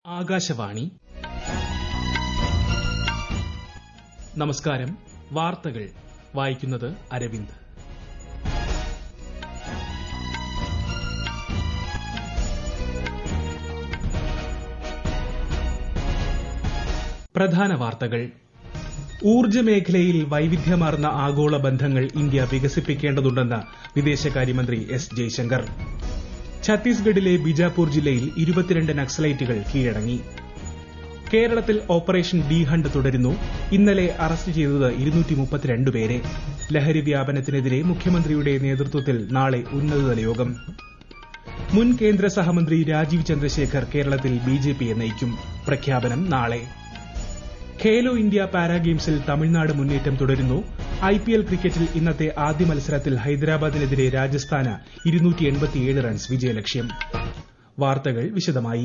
ആകാശവാണി നമസ്കാരം വാർത്തകൾ വായിക്കുന്നത് അരവിന്ദ് പ്രധാന വാർത്തകൾ ഊർജ്ജ മേഖലയിൽ വൈവിധ്യമാർന്ന ആഗോള ബന്ധങ്ങൾ ഇന്ത്യ വികസിപ്പിക്കേണ്ടതുണ്ടെന്ന് വിദേശകാര്യമന്ത്രി എസ് ജയശങ്കർ ഛത്തീസ്ഗഡിലെ ബിജാപൂർ ജില്ലയിൽ ഇരുപത്തിരണ്ട് നക്സലൈറ്റുകൾ കീഴടങ്ങി കേരളത്തിൽ ഓപ്പറേഷൻ ഡി ഹണ്ട് തുടരുന്നു ഇന്നലെ അറസ്റ്റ് ചെയ്തത് പേരെ ലഹരി വ്യാപനത്തിനെതിരെ മുഖ്യമന്ത്രിയുടെ നേതൃത്വത്തിൽ നാളെ ഉന്നതതല യോഗം മുൻ കേന്ദ്ര സഹമന്ത്രി രാജീവ് ചന്ദ്രശേഖർ കേരളത്തിൽ ബിജെപിയെ നയിക്കും പ്രഖ്യാപനം നാളെ ഖേലോ ഇന്ത്യ പാരാ ഗെയിംസിൽ തമിഴ്നാട് മുന്നേറ്റം തുടരുന്നു ഐപിഎൽ ക്രിക്കറ്റിൽ ഇന്നത്തെ ആദ്യ മത്സരത്തിൽ ഹൈദരാബാദിനെതിരെ രാജസ്ഥാന് റൺസ് വിജയലക്ഷ്യം വാർത്തകൾ വിശദമായി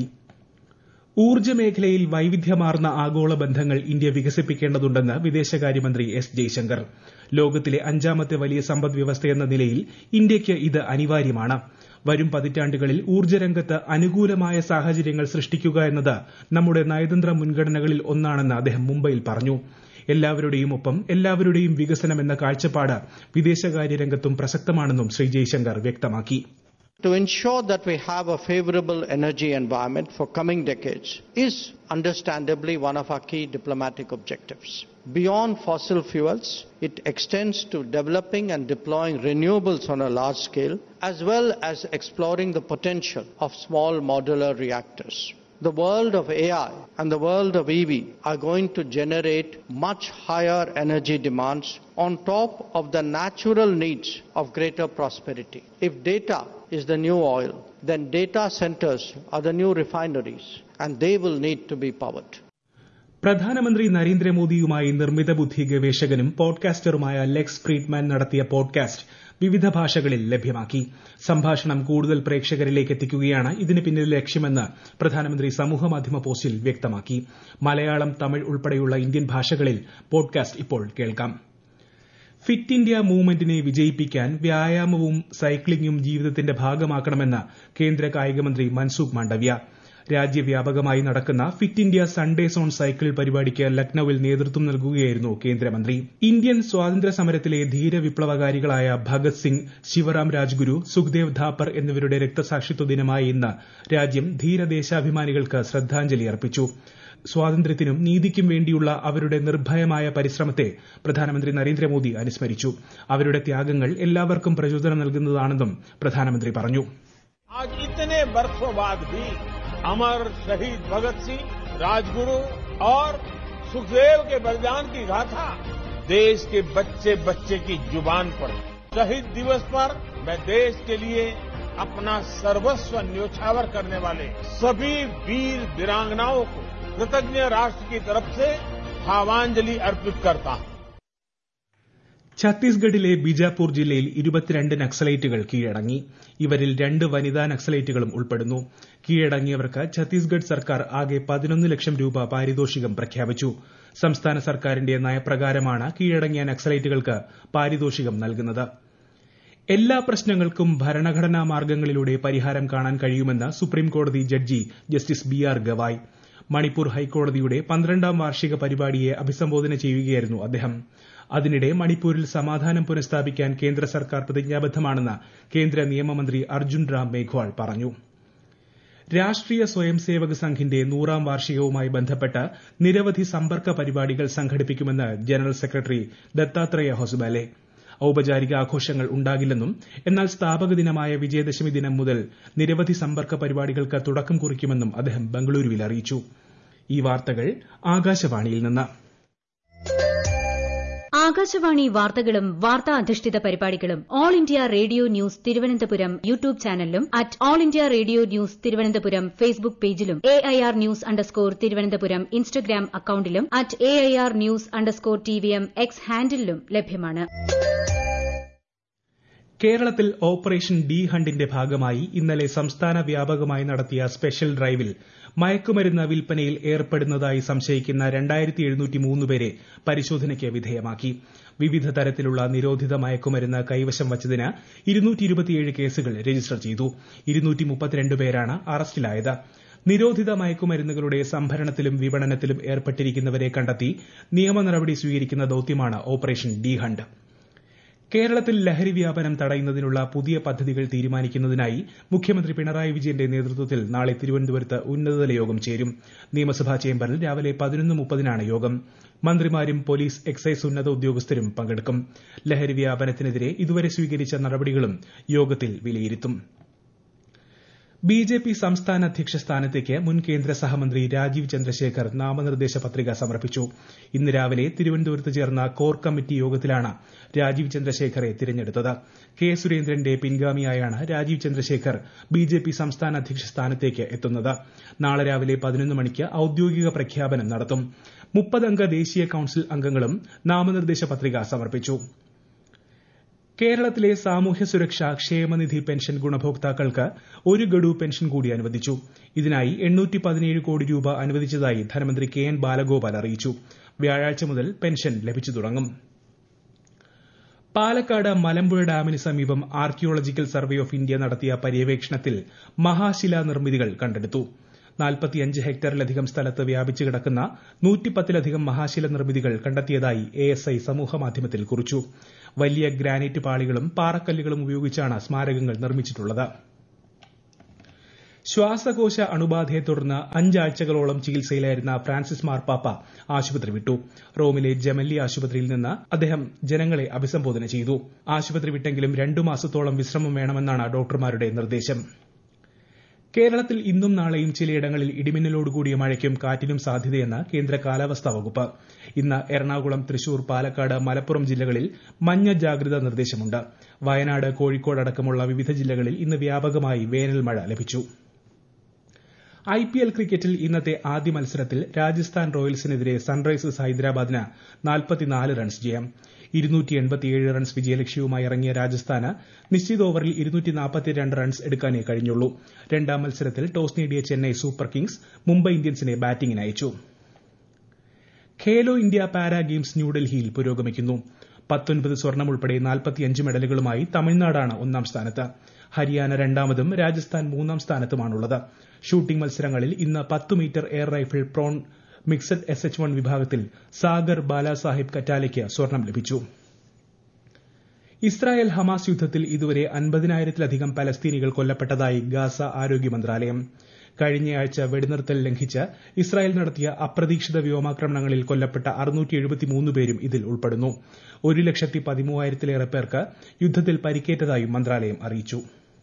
ഊർജ്ജ മേഖലയിൽ വൈവിധ്യമാർന്ന ആഗോള ബന്ധങ്ങൾ ഇന്ത്യ വികസിപ്പിക്കേണ്ടതുണ്ടെന്ന് വിദേശകാര്യമന്ത്രി എസ് ജയശങ്കർ ലോകത്തിലെ അഞ്ചാമത്തെ വലിയ സമ്പദ് വ്യവസ്ഥയെന്ന നിലയിൽ ഇന്ത്യയ്ക്ക് ഇത് അനിവാര്യമാണ് വരും പതിറ്റാണ്ടുകളിൽ ഊർജ്ജരംഗത്ത് അനുകൂലമായ സാഹചര്യങ്ങൾ സൃഷ്ടിക്കുക എന്നത് നമ്മുടെ നയതന്ത്ര മുൻഗണനകളിൽ ഒന്നാണെന്ന് അദ്ദേഹം മുംബൈയിൽ പറഞ്ഞു എല്ലാവരുടെയും ഒപ്പം എല്ലാവരുടെയും വികസനം എന്ന കാഴ്ചപ്പാട് വിദേശകാര്യ രംഗത്തും പ്രസക്തമാണെന്നും ശ്രീ ജയശങ്കർ വ്യക്തമാക്കി To ensure that we have a favorable energy environment for coming decades is understandably one of our key diplomatic objectives. Beyond fossil fuels, it extends to developing and deploying renewables on a large scale, as well as exploring the potential of small modular reactors. The world of AI and the world of EV are going to generate much higher energy demands on top of the natural needs of greater prosperity. If data is the new oil, then data centers are the new refineries and they will need to be powered. പ്രധാനമന്ത്രി നരേന്ദ്രമോദിയുമായി നിർമ്മിത ബുദ്ധി ഗവേഷകനും പോഡ്കാസ്റ്ററുമായ Lex Fridman നടത്തിയ podcast വിവിധ ഭാഷകളിൽ ലഭ്യമാക്കി സംഭാഷണം കൂടുതൽ പ്രേക്ഷകരിലേക്ക് എത്തിക്കുകയാണ് ഇതിന് പിന്നിലെ ലക്ഷ്യമെന്ന് പ്രധാനമന്ത്രി സമൂഹമാധ്യമ പോസ്റ്റിൽ വ്യക്തമാക്കി മലയാളം തമിഴ് ഉൾപ്പെടെയുള്ള ഇന്ത്യൻ ഭാഷകളിൽ പോഡ്കാസ്റ്റ് ഇപ്പോൾ കേൾക്കാം ഫിറ്റ് ഇന്ത്യ മൂവ്മെന്റിനെ വിജയിപ്പിക്കാൻ വ്യായാമവും സൈക്ലിംഗും ജീവിതത്തിന്റെ ഭാഗമാക്കണമെന്ന് കേന്ദ്ര കായികമന്ത്രി മൻസുഖ് മാണ്ഡവ്യ രാജ്യവ്യാപകമായി നടക്കുന്ന fit India Sunday zone cycle പരിപാടിക്ക് ലക്നൌവിൽ നേതൃത്വം നൽകുകയായിരുന്നു കേന്ദ്രമന്ത്രി ഇന്ത്യൻ സ്വാതന്ത്ര്യ സമരത്തിലെ ധീര വിപ്ലവകാരികളായ ഭഗത് സിംഗ് ശിവറാം രാജ്ഗുരു സുഖ്ദേവ് ധാപ്പർ എന്നിവരുടെ രക്തസാക്ഷിത്വ ദിനമായ ഇന്ന് രാജ്യം ധീരദേശാഭിമാനികൾക്ക് ശ്രദ്ധാഞ്ജലി അർപ്പിച്ചു സ്വാതന്ത്ര്യത്തിനും നീതിക്കും വേണ്ടിയുള്ള അവരുടെ നിർഭയമായ പരിശ്രമത്തെ പ്രധാനമന്ത്രി നരേന്ദ്രമോദി അനുസ്മരിച്ചു അവരുടെ ത്യാഗങ്ങൾ എല്ലാവർക്കും പ്രചോദനം നൽകുന്നതാണെന്നും പ്രധാനമന്ത്രി പറഞ്ഞു आज इतने वर्षों बाद भी अमर शहीद भगत सिंह राजगुरु और सुखदेव के बलिदान की गाथा देश के बच्चे बच्चे की जुबान पर शहीद दिवस पर मैं देश के लिए अपना सर्वस्व न्योछावर करने वाले सभी वीर वीरांगनाओं को कृतज्ञ राष्ट्र की तरफ से भावांजलि अर्पित करता हूं ഛത്തീസ്ഗഡിലെ ബിജാപൂർ ജില്ലയിൽ ഇരുപത്തിരണ്ട് നക്സലൈറ്റുകൾ കീഴടങ്ങി ഇവരിൽ രണ്ട് വനിതാ നക്സലൈറ്റുകളും ഉൾപ്പെടുന്നു കീഴടങ്ങിയവർക്ക് ഛത്തീസ്ഗഡ് സർക്കാർ ആകെ പതിനൊന്ന് ലക്ഷം രൂപ പാരിതോഷികം പ്രഖ്യാപിച്ചു സംസ്ഥാന സർക്കാരിന്റെ നയപ്രകാരമാണ് കീഴടങ്ങിയ നക്സലൈറ്റുകൾക്ക് പാരിതോഷികം നൽകുന്നത് എല്ലാ പ്രശ്നങ്ങൾക്കും ഭരണഘടനാ മാർഗ്ഗങ്ങളിലൂടെ പരിഹാരം കാണാൻ കഴിയുമെന്ന് സുപ്രീംകോടതി judge justice B R Gavai Manipur ഹൈക്കോടതിയുടെ പന്ത്രണ്ടാം വാർഷിക പരിപാടിയെ അഭിസംബോധന ചെയ്യുകയായിരുന്നു അദ്ദേഹം അതിനിടെ മണിപ്പൂരിൽ സമാധാനം പുനഃസ്ഥാപിക്കാൻ കേന്ദ്ര സർക്കാർ പ്രതിജ്ഞാബദ്ധമാണെന്ന് കേന്ദ്ര നിയമമന്ത്രി അർജുൻ റാം മേഘ്വാൾ പറഞ്ഞു രാഷ്ട്രീയ സ്വയം സേവക് സംഘിന്റെ നൂറാം വാർഷികവുമായി ബന്ധപ്പെട്ട് നിരവധി സമ്പർക്ക പരിപാടികൾ സംഘടിപ്പിക്കുമെന്ന് ജനറൽ സെക്രട്ടറി ദത്താത്രേയ ഹൊസ്ബാലെ ഔപചാരിക ആഘോഷങ്ങൾ ഉണ്ടാകില്ലെന്നും എന്നാൽ സ്ഥാപക ദിനമായ വിജയദശമി ദിനം മുതൽ നിരവധി സമ്പർക്ക പരിപാടികൾക്ക് തുടക്കം കുറിക്കുമെന്നും അദ്ദേഹം ബംഗളൂരുവിൽ അറിയിച്ചു ഈ വാർത്തകൾ ആകാശവാണിയിൽ നിന്ന് ആകാശവാണി വാർത്തകളും വാർത്താ അധിഷ്ഠിത പരിപാടികളും all India radio news Thiruvananthapuram YouTube ചാനലിലും at all India radio news Thiruvananthapuram Facebook പേജിലും A I R news underscore Thiruvananthapuram Instagram അക്കൌണ്ടിലും at A I R news underscore T V M X ഹാൻഡിലും ലഭ്യമാണ് കേരളത്തിൽ ഓപ്പറേഷൻ ഡി ഹണ്ടിന്റെ ഭാഗമായി ഇന്നലെ സംസ്ഥാന വ്യാപകമായി നടത്തിയ സ്പെഷ്യൽ ഡ്രൈവിൽ മയക്കുമരുന്ന് വിൽപ്പനയിൽ ഏർപ്പെടുന്നതായി സംശയിക്കുന്ന പേരെ പരിശോധനയ്ക്ക് വിധേയമാക്കി വിവിധ തരത്തിലുള്ള നിരോധിത മയക്കുമരുന്ന് കൈവശം വച്ചതിന് കേസുകൾ രജിസ്റ്റർ ചെയ്തു പേരാണ് അറസ്റ്റിലായത് നിരോധിത മയക്കുമരുന്നുകളുടെ സംഭരണത്തിലും വിപണനത്തിലും ഏർപ്പെട്ടിരിക്കുന്നവരെ കണ്ടെത്തി നിയമ നടപടി സ്വീകരിക്കുന്ന ദൌത്യമാണ് ഓപ്പറേഷൻ ഡി ഹണ്ട് കേരളത്തിൽ ലഹരി വ്യാപനം തടയുന്നതിനുള്ള പുതിയ പദ്ധതികൾ തീരുമാനിക്കുന്നതിനായി മുഖ്യമന്ത്രി പിണറായി വിജയന്റെ നേതൃത്വത്തിൽ നാളെ തിരുവനന്തപുരത്ത് ഉന്നതതല യോഗം ചേരും നിയമസഭാ ചേംബറിൽ രാവിലെ പതിനൊന്ന് മുപ്പതിനാണ് യോഗം മന്ത്രിമാരും പോലീസ് എക്സൈസ് ഉന്നത ഉദ്യോഗസ്ഥരും പങ്കെടുക്കും ലഹരി വ്യാപനത്തിനെതിരെ ഇതുവരെ സ്വീകരിച്ച നടപടികളും യോഗത്തിൽ വിലയിരുത്തും ബി ജെ പി സംസ്ഥാന അധ്യക്ഷ സ്ഥാനത്തേക്ക് മുൻ കേന്ദ്ര സഹമന്ത്രി രാജീവ് ചന്ദ്രശേഖർ നാമനിർദ്ദേശ പത്രിക സമർപ്പിച്ചു ഇന്ന് രാവിലെ തിരുവനന്തപുരത്ത് ചേർന്ന കോർ കമ്മിറ്റി യോഗത്തിലാണ് രാജീവ് ചന്ദ്രശേഖറെ തിരഞ്ഞെടുത്തത് കെ സുരേന്ദ്രന്റെ പിൻഗാമിയായാണ് Rajeev Chandrasekhar B J P സംസ്ഥാന അധ്യക്ഷ സ്ഥാനത്തേക്ക് എത്തുന്നത് നാളെ രാവിലെ പതിനൊന്ന് മണിക്ക് ഔദ്യോഗിക പ്രഖ്യാപനം നടത്തും മുപ്പതംഗ ദേശീയ കൌൺസിൽ അംഗങ്ങളും നാമനിർദ്ദേശ പത്രിക സമർപ്പിച്ചു കേരളത്തിലെ സാമൂഹ്യ സുരക്ഷ ക്ഷേമനിധി പെൻഷൻ ഗുണഭോക്താക്കൾക്ക് ഒരു ഗഡു പെൻഷൻ കൂടി അനുവദിച്ചു ഇതിനായി എണ്ണൂറ്റി പതിനേഴ് കോടി രൂപ അനുവദിച്ചതായി ധനമന്ത്രി കെ എൻ ബാലഗോപാൽ അറിയിച്ചു വ്യാഴാഴ്ച മുതൽ പെൻഷൻ ലഭിച്ചു തുടങ്ങും പാലക്കാട് മലമ്പുഴ ഡാമിന് സമീപം ആർക്കിയോളജിക്കൽ സർവേ ഓഫ് ഇന്ത്യ നടത്തിയ പര്യവേക്ഷണത്തിൽ മഹാശിലാ നിർമ്മിതികൾ കണ്ടെടുത്തു നാൽപ്പത്തിയഞ്ച് ഹെക്ടറിലധികം സ്ഥലത്ത് വ്യാപിച്ചു കിടക്കുന്ന നൂറ്റിപ്പത്തിലധികം മഹാശില നിർമ്മിതികൾ കണ്ടെത്തിയതായി എഎസ്ഐ സമൂഹമാധ്യമത്തിൽ കുറിച്ചു വലിയ ഗ്രാനൈറ്റ് പാളികളും പാറക്കല്ലുകളും ഉപയോഗിച്ചാണ് സ്മാരകങ്ങൾ നിർമ്മിച്ചിട്ടുള്ളത് ശ്വാസകോശ അണുബാധയെ തുടർന്ന് അഞ്ചാഴ്ചകളോളം ചികിത്സയിലായിരുന്ന ഫ്രാൻസിസ് മാർപ്പാപ്പ ആശുപത്രി വിട്ടു റോമിലെ ജമല്ലി ആശുപത്രിയിൽ നിന്ന് അദ്ദേഹം ജനങ്ങളെ അഭിസംബോധന ചെയ്തു ആശുപത്രി വിട്ടെങ്കിലും രണ്ടു മാസത്തോളം വിശ്രമം വേണമെന്നാണ് ഡോക്ടർമാരുടെ നിർദ്ദേശം കേരളത്തിൽ ഇന്നും നാളെയും ചിലയിടങ്ങളിൽ ഇടിമിന്നലോടുകൂടിയ മഴയ്ക്കും കാറ്റിനും സാധ്യതയെന്ന് കേന്ദ്ര കാലാവസ്ഥാ വകുപ്പ് ഇന്ന് എറണാകുളം തൃശൂർ പാലക്കാട് മലപ്പുറം ജില്ലകളിൽ മഞ്ഞ ജാഗ്രതാ നിർദ്ദേശമുണ്ട് വയനാട് കോഴിക്കോട് അടക്കമുള്ള വിവിധ ജില്ലകളിൽ ഇന്ന് വ്യാപകമായി വേനൽ മഴ ലഭിച്ചു ഐപിഎൽ ക്രിക്കറ്റിൽ ഇന്നത്തെ ആദ്യ മത്സരത്തിൽ രാജസ്ഥാൻ റോയൽസിനെതിരെ സൺറൈസേഴ്സ് ഹൈദരാബാദിന് നാൽപ്പത്തിനാല് റൺസ് ജയം റൺസ് വിജയലക്ഷ്യവുമായി ഇറങ്ങിയ രാജസ്ഥാന് നിശ്ചിത ഓവറിൽ റൺസ് എടുക്കാനേ കഴിഞ്ഞുള്ളൂ രണ്ടാം മത്സരത്തിൽ ടോസ് നേടിയ ചെന്നൈ സൂപ്പർ കിങ്സ് മുംബൈ ഇന്ത്യൻസിനെ ബാറ്റിംഗിന് അയച്ചു ഖേലോ ഇന്ത്യ പാരാ ഗെയിംസ് ന്യൂഡൽഹിയിൽ പുരോഗമിക്കുന്നു പത്തൊൻപത് സ്വർണം ഉൾപ്പെടെ നാൽപ്പത്തിയഞ്ച് മെഡലുകളുമായി തമിഴ്നാടാണ് ഒന്നാം സ്ഥാനത്ത് ഹരിയാന രണ്ടാമതും രാജസ്ഥാൻ മൂന്നാം സ്ഥാനത്തുമാണുള്ളത് ഷൂട്ടിംഗ് മത്സരങ്ങളിൽ ഇന്ന് പത്ത് metre air rifle prone mixed S H one വിഭാഗത്തിൽ സാഗർ ബാലാസാഹിബ് കറ്റാലയ്ക്ക് സ്വർണം ലഭിച്ചു ഇസ്രായേൽ ഹമാസ് യുദ്ധത്തിൽ ഇതുവരെ അൻപതിനായിരത്തിലധികം പലസ്തീനികൾ കൊല്ലപ്പെട്ടതായി ഗാസ ആരോഗ്യ മന്ത്രാലയം കഴിഞ്ഞയാഴ്ച വെടിനിർത്തൽ ലംഘിച്ച് ഇസ്രായേൽ നടത്തിയ അപ്രതീക്ഷിത വ്യോമാക്രമണങ്ങളിൽ കൊല്ലപ്പെട്ട പേരും ഇതിൽ ഉൾപ്പെടുന്നു ഒരു ലക്ഷത്തി പതിമൂവായിരത്തിലേറെ പേർക്ക് യുദ്ധത്തിൽ പരിക്കേറ്റതായും മന്ത്രാലയം അറിയിച്ചു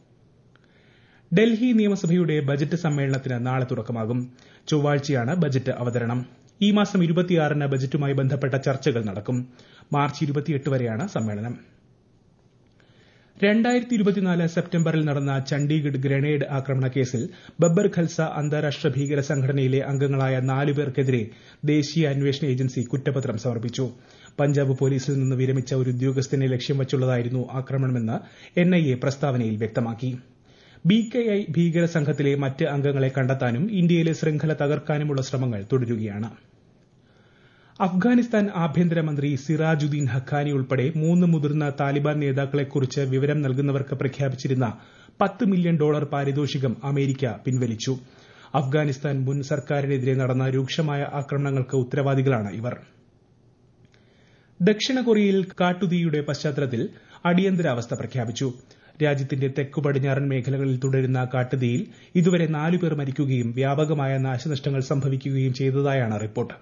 ഡൽഹി നിയമസഭയുടെ ബജറ്റ് സമ്മേളനത്തിന് നാളെ തുടക്കമാകും ചൊവ്വാഴ്ചയാണ് ബജറ്റ് അവതരണം ഈ മാസം ഇരുപത്തിയാറിന് ബജറ്റുമായി ബന്ധപ്പെട്ട ചർച്ചകൾ നടക്കും മാർച്ച് ഇരുപത്തിയെട്ട് വരെയാണ് സമ്മേളനം രണ്ടായിരത്തി ഇരുപത്തിനാല് സെപ്റ്റംബറിൽ നടന്ന ചണ്ഡീഗഡ് ഗ്രനേഡ് ആക്രമണ കേസിൽ ബബ്ബർ ഖൽസ അന്താരാഷ്ട്ര ഭീകര സംഘടനയിലെ അംഗങ്ങളായ നാലു പേർക്കെതിരെ ദേശീയ അന്വേഷണ ഏജൻസി കുറ്റപത്രം സമർപ്പിച്ചു പഞ്ചാബ് പോലീസിൽ നിന്ന് വിരമിച്ച ഒരു ഉദ്യോഗസ്ഥനെ ലക്ഷ്യം വച്ചുള്ളതായിരുന്നു ആക്രമണമെന്ന് എൻഐഎ പ്രസ്താവനയിൽ വ്യക്തമാക്കി ബികെഐ ഭീകര സംഘത്തിലെ മറ്റ് അംഗങ്ങളെ കണ്ടെത്താനും ഇന്ത്യയിലെ ശൃംഖല തകർക്കാനുമുള്ള ശ്രമങ്ങൾ തുടരുകയാണ് അഫ്ഗാനിസ്ഥാൻ ആഭ്യന്തരമന്ത്രി സിറാജുദ്ദീൻ ഹഖാനി ഉൾപ്പെടെ മൂന്ന് മുതിർന്ന താലിബാൻ നേതാക്കളെക്കുറിച്ച് വിവരം നൽകുന്നവർക്ക് പ്രഖ്യാപിച്ചിരുന്ന പത്ത് മില്യൺ ഡോളർ പാരിതോഷികം അമേരിക്ക പിൻവലിച്ചു അഫ്ഗാനിസ്ഥാൻ മുൻ സർക്കാരിനെതിരെ നടന്ന രൂക്ഷമായ ആക്രമണങ്ങൾക്ക് ഉത്തരവാദികളാണ് ഇവർ ദക്ഷിണ കൊറിയയിൽ കാട്ടുതീയുടെ പശ്ചാത്തലത്തിൽ അടിയന്തരാവസ്ഥ പ്രഖ്യാപിച്ചു രാജ്യത്തിന്റെ തെക്കു പടിഞ്ഞാറൻ മേഖലകളിൽ തുടരുന്ന കാട്ടുതീയിൽ ഇതുവരെ നാലു പേർ മരിക്കുകയും വ്യാപകമായ നാശനഷ്ടങ്ങൾ സംഭവിക്കുകയും ചെയ്തതായാണ് റിപ്പോർട്ട്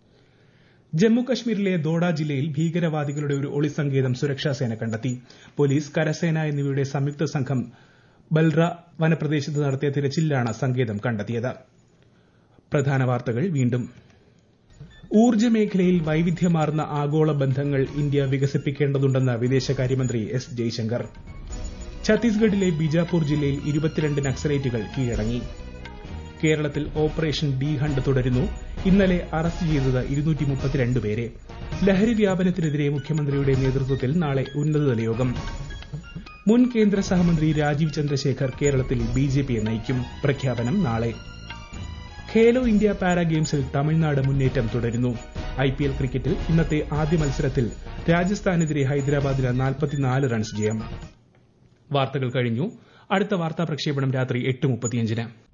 ജമ്മു കശ്മീരിലെ ദോഡ ജില്ലയിൽ ഭീകരവാദികളുടെ ഒരു ഒളിസങ്കേതം സുരക്ഷാസേന കണ്ടെത്തി പോലീസ് കരസേന എന്നിവയുടെ സംയുക്ത സംഘം ബൽറ വനപ്രദേശത്ത് നടത്തിയ തിരച്ചിലിലാണ് സങ്കേതം കണ്ടെത്തിയത് പ്രധാന വാർത്തകൾ വീണ്ടും ഊർജ്ജ മേഖലയിൽ വൈവിധ്യമാർന്ന ആഗോള ബന്ധങ്ങൾ ഇന്ത്യ വികസിപ്പിക്കേണ്ടതുണ്ടെന്ന് വിദേശകാര്യമന്ത്രി എസ് ജയശങ്കർ ഛത്തീസ്ഗഡിലെ ബിജാപൂർ ജില്ലയിൽ ഇരുപത്തിരണ്ട് നക്സലൈറ്റുകൾ കീഴടങ്ങി കേരളത്തിൽ ഓപ്പറേഷൻ ഡി ഹണ്ട് തുടരുന്നു ഇന്നലെ അറസ്റ്റ് ചെയ്തത് ഇരുന്നൂറ്റി മുപ്പത്തിരണ്ട് പേരെ ലഹരി വ്യാപനത്തിനെതിരെ മുഖ്യമന്ത്രിയുടെ നേതൃത്വത്തിൽ നാളെ ഉന്നതതല യോഗം മുൻ കേന്ദ്ര സഹമന്ത്രി രാജീവ് ചന്ദ്രശേഖർ കേരളത്തിൽ ബി ജെ പിയെ നയിക്കും പ്രഖ്യാപനം നാളെ ഖേലോ ഇന്ത്യ പാരാ ഗെയിംസിൽ തമിഴ്നാട് മുന്നേറ്റം തുടരുന്നു ഐപിഎൽ ക്രിക്കറ്റിൽ ഇന്നത്തെ ആദ്യ മത്സരത്തിൽ രാജസ്ഥാനെതിരെ ഹൈദരാബാദിന് നാൽപ്പത്തിനാല് റൺസ് ജയം വാർത്തകൾ കഴിഞ്ഞു അടുത്ത വാർത്താ പ്രക്ഷേപണം രാത്രി എട്ട് മുപ്പത്തിയഞ്ചിന്